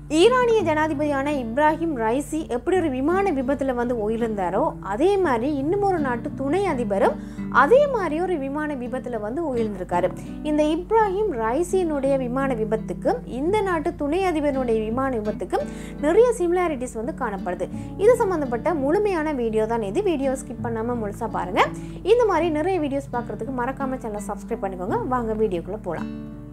ஈரானிய ஜனாதிபதியான Ebrahim Raisi எப்படி ஒரு விமான விபத்தில் வந்து உயிரிழந்தாரோ அதே மாதிரி இன்னும் ஒரு நாட்டு துணை அதிபரும் அதே மாதிரி ஒரு விமான விபத்தில் வந்து உயிர்ந்திருக்காரு இந்த இப்ராஹிம் ரைசியினுடைய விமான விபத்துக்கும் இந்த நாட்டு துணை அதிபரினுடைய விமான விபத்துக்கும் நிறைய சிமிலாரிட்டிஸ் வந்து காணப்படுது இது சம்மந்தப்பட்ட முழுமையான வீடியோ தான் இது வீடியோ ஸ்கிப் பண்ணாமல் முழுசாக பாருங்கள் இந்த மாதிரி நிறைய வீடியோஸ் பார்க்குறதுக்கு மறக்காமல் சேனலை சப்ஸ்கிரைப் பண்ணிக்கோங்க வாங்க வீடியோக்குள்ளே போகலாம்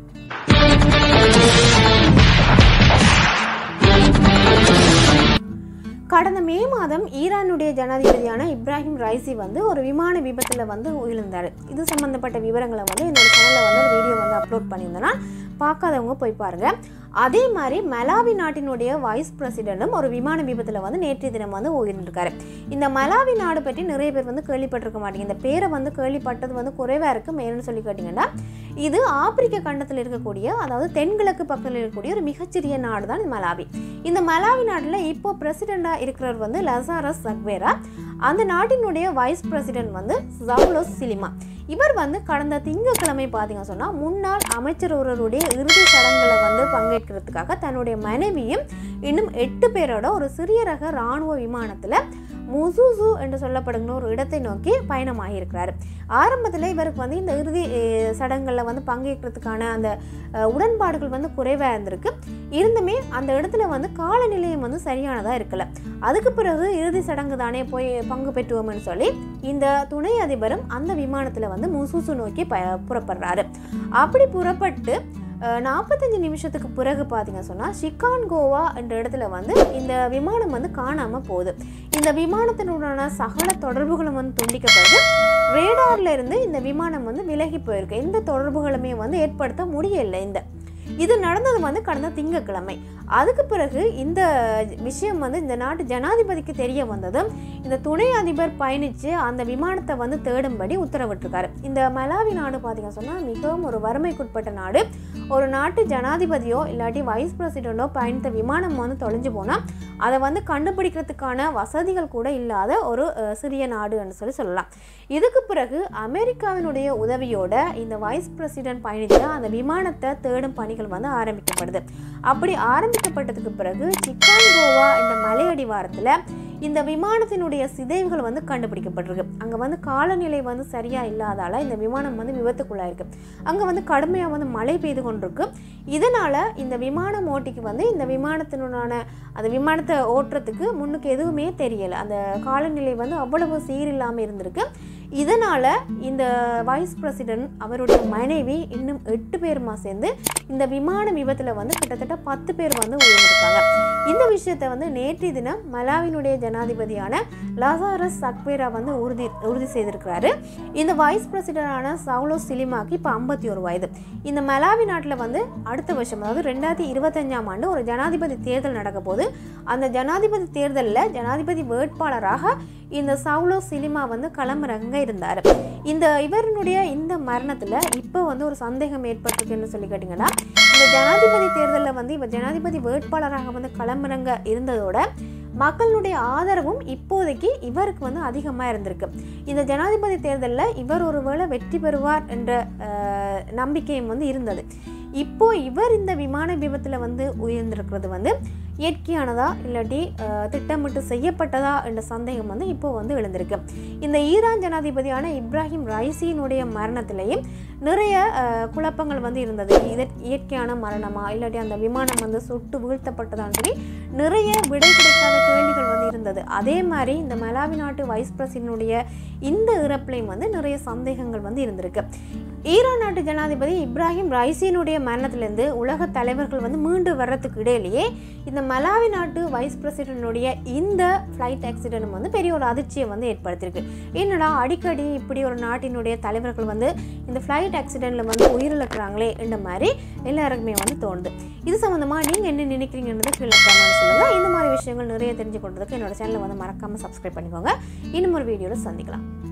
கடந்த மே மாதம் ஈரானுடைய ஜனாதிபதியான இப்ராஹிம் ரைசி வந்து ஒரு விமான விபத்தில் வந்து உயிர்ந்தார் இது சம்மந்தப்பட்ட விவரங்களை வந்து என்னோட சேனலில் வந்து ஒரு வீடியோ வந்து அப்லோட் பண்ணியிருந்தேன்னா பார்க்காதவங்க போய் பாருங்க அதே மாதிரி மலாவி நாட்டினுடைய வைஸ் பிரசிடென்ட்டும் ஒரு விமான விபத்தில் வந்து நேற்றைய தினம் வந்து உயிர்ந்திருக்காரு இந்த மலாவி நாடு பற்றி நிறைய பேர் வந்து கேள்விப்பட்டிருக்க மாட்டீங்க இந்த பேரை வந்து கேள்விப்பட்டது வந்து குறைவாக இருக்குது ஏன்னு சொல்லி கேட்டிங்கன்னா இது ஆப்பிரிக்க கண்டத்தில் இருக்கக்கூடிய அதாவது தென்கிழக்கு பக்கத்தில் இருக்கக்கூடிய ஒரு மிகச்சிறிய நாடு தான் மலாவி இந்த மலாவி நாட்டில் இப்போ பிரசிடெண்டாக இருக்கிறவர் வந்து லசாரஸ் சக்வேரா அந்த நாட்டினுடைய வைஸ் பிரசிடென்ட் வந்து ஜவுலோஸ் சிலிமா இவர் வந்து கடந்த திங்கட்கிழமை பார்த்தீங்க சொன்னால் முன்னாள் அமைச்சர் ஒருவருடைய இறுதி சடங்குகளை வந்து பங்கேற்கிறதுக்காக தன்னுடைய மனைவியும் இன்னும் எட்டு பேரோட ஒரு சிறிய ரக இராணுவ விமானத்தில் முசுசு என்று சொல்லப்படுகிற ஒரு இடத்தை நோக்கி பயணமாகியிருக்கிறாரு ஆரம்பத்தில் இவருக்கு வந்து இந்த இறுதி அஹ், சடங்குகளில் வந்து பங்கேற்கிறதுக்கான அந்த அஹ், உடன்பாடுகள் வந்து குறைவாக இருந்திருக்கு இருந்துமே அந்த இடத்துல வந்து காலநிலையம் வந்து சரியானதாக இருக்கல அதுக்கு பிறகு இறுதி சடங்கு தானே போய் பங்கு பெற்றுவோம்னு சொல்லி இந்த துணை அதிபரும் அந்த விமானத்தில் வந்து முசுசு நோக்கி ப புறப்படுறாரு அப்படி புறப்பட்டு நாற்பத்தஞ்சு நிமிஷத்துக்கு பிறகு பார்த்தீங்க சொன்னால் ஷிகான் கோவா என்ற இடத்துல வந்து இந்த விமானம் வந்து காணாமல் போகுது இந்த விமானத்தினுடான சகல தொடர்புகளும் வந்து துண்டிக்கப்படுது ரேடார்ல இருந்து இந்த விமானம் வந்து விலகி போயிருக்கு எந்த தொடர்புகளுமே வந்து ஏற்படுத்த முடியலை இந்த இது நடந்தது வந்து கடந்த திங்கட்கிழமை அதுக்கு பிறகு இந்த விஷயம் வந்து இந்த நாட்டு ஜனாதிபதிக்கு தெரிய வந்ததும் இந்த துணை அதிபர் பயணித்து அந்த விமானத்தை வந்து தேடும்படி உத்தரவிட்டிருக்காரு இந்த மலாவி நாடு பார்த்தீங்க சொன்னால் மிகவும் ஒரு வறுமைக்குட்பட்ட நாடு ஒரு நாட்டு ஜனாதிபதியோ இல்லாட்டி வைஸ் பிரசிடென்ட்டோ பயணித்த விமானம் வந்து தொலைஞ்சு போனால் அதை வந்து கண்டுபிடிக்கிறதுக்கான வசதிகள் கூட இல்லாத ஒரு அஹ், சிறிய நாடு என்று சொல்லி சொல்லலாம் இதுக்கு பிறகு அமெரிக்காவினுடைய உதவியோட இந்த வைஸ் பிரசிடென்ட் பயணித்த அந்த விமானத்தை தேடும் பணிகள் வந்து ஆரம்பிக்கப்படுது அப்படி ஆரம்பிக்கப்பட்டதுக்கு பிறகு சிக்கான் கோவா என்ற மலையடிவாரத்தில் இந்த விமானத்தினுடைய சிதைவுகள் வந்து கண்டுபிடிக்கப்பட்டிருக்கு அங்கே வந்து காலநிலை வந்து சரியாக இல்லாதால இந்த விமானம் வந்து விபத்துக்குள்ளாயிருக்கு அங்கே வந்து கடுமையாக வந்து மழை பெய்து கொண்டிருக்கு இதனால் இந்த விமானம் ஓட்டிக்கு வந்து இந்த விமானத்தினுடான அந்த விமானத்தை ஓட்டுறதுக்கு முன்னுக்கு எதுவுமே தெரியலை அந்த காலநிலை வந்து அவ்வளவு சீரில்லாமல் இருந்திருக்கு இதனால் இந்த வைஸ் பிரசிடென்ட் அவருடைய மனைவி இன்னும் எட்டு பேருமா சேர்ந்து இந்த விமான விபத்தில் வந்து கிட்டத்தட்ட பத்து பேர் வந்து உயிரிழந்திருக்காங்க இந்த விஷயத்தை வந்து நேற்றைய தினம் மலாவினுடைய ஜனாதிபதியான லசாரஸ் சக்வேரா வந்து உறுதி உறுதி செய்திருக்கிறாரு இந்த வைஸ் பிரசிடென்டான சவுலோ சிலிமாக்கு இப்போ ஐம்பத்தி ஒரு வயது இந்த மலாவி நாட்டில் வந்து அடுத்த வருஷம் அதாவது ரெண்டாயிரத்தி இருபத்தஞ்சாம் ஆண்டு ஒரு ஜனாதிபதி தேர்தல் நடக்க போது அந்த ஜனாதிபதி தேர்தலில் ஜனாதிபதி வேட்பாளராக இந்த சவுலோ சிலிமா வந்து களமிறங்க இருந்தார் இந்த இவருடைய இந்த மரணத்தில் இப்போ வந்து ஒரு சந்தேகம் ஏற்பட்டிருக்குன்னு சொல்லி கேட்டிங்கன்னா இந்த ஜனாதிபதி தேர்தலில் வந்து இவர் ஜனாதிபதி வேட்பாளராக வந்து களமிறங்க இருந்ததோட மக்களுடைய ஆதரவும் இப்போதைக்கு இவருக்கு வந்து அதிகமாக இருந்திருக்கு இந்த ஜனாதிபதி தேர்தலில் இவர் ஒருவேளை வெற்றி பெறுவார் என்ற அஹ், நம்பிக்கையும் வந்து இருந்தது இப்போ இவர் இந்த விமான விபத்தில் வந்து உயர்ந்திருக்கிறது வந்து இயற்கையானதா இல்லாட்டி அஹ், திட்டமிட்டு செய்யப்பட்டதா என்ற சந்தேகம் வந்து இப்போ வந்து எழுந்திருக்கு இந்த ஈரான் ஜனாதிபதியான இப்ராஹிம் ரைசியினுடைய மரணத்திலையும் நிறைய அஹ், குழப்பங்கள் வந்து இருந்தது இது இயற்கையான மரணமா இல்லாட்டி அந்த விமானம் வந்து சுட்டு வீழ்த்தப்பட்டதான்னு சொல்லி நிறைய விடை கிடைக்காத கேள்விகள் வந்து இருந்தது அதே மாதிரி இந்த மலாவி நாட்டு வைஸ் பிரசிடனுடைய இந்த இறப்புலையும் வந்து நிறைய சந்தேகங்கள் வந்து இருந்திருக்கு ஈரான் நாட்டு ஜனாதிபதி இப்ராஹிம் ரைசியினுடைய மரணத்திலிருந்து உலக தலைவர்கள் வந்து மீண்டு வர்றதுக்கு இடையிலேயே இந்த மலாவி நாட்டு வைஸ் பிரசிடென்டுடைய இந்த ஃப்ளைட் ஆக்சிடென்ட் வந்து பெரிய ஒரு அதிர்ச்சியை வந்து ஏற்படுத்தியிருக்கு என்னடா அடிக்கடி இப்படி ஒரு நாட்டினுடைய தலைவர்கள் வந்து இந்த ஃப்ளைட் ஆக்சிடெண்ட்டில் வந்து உயிரிழக்கிறாங்களே என்ற மாதிரி எல்லாருக்குமே வந்து தோணுது இது சம்மந்தமாக நீங்கள் என்ன நினைக்கிறீங்கன்றது கீழே கமெண்ட் சொல்லுங்கள் இந்த மாதிரி விஷயங்கள் நிறைய தெரிஞ்சு கொண்டதுக்கு என்னோட சேனலை வந்து மறக்காமல் சப்ஸ்கிரைப் பண்ணிக்கோங்க இன்னும் ஒரு வீடியோவில் சந்திக்கலாம்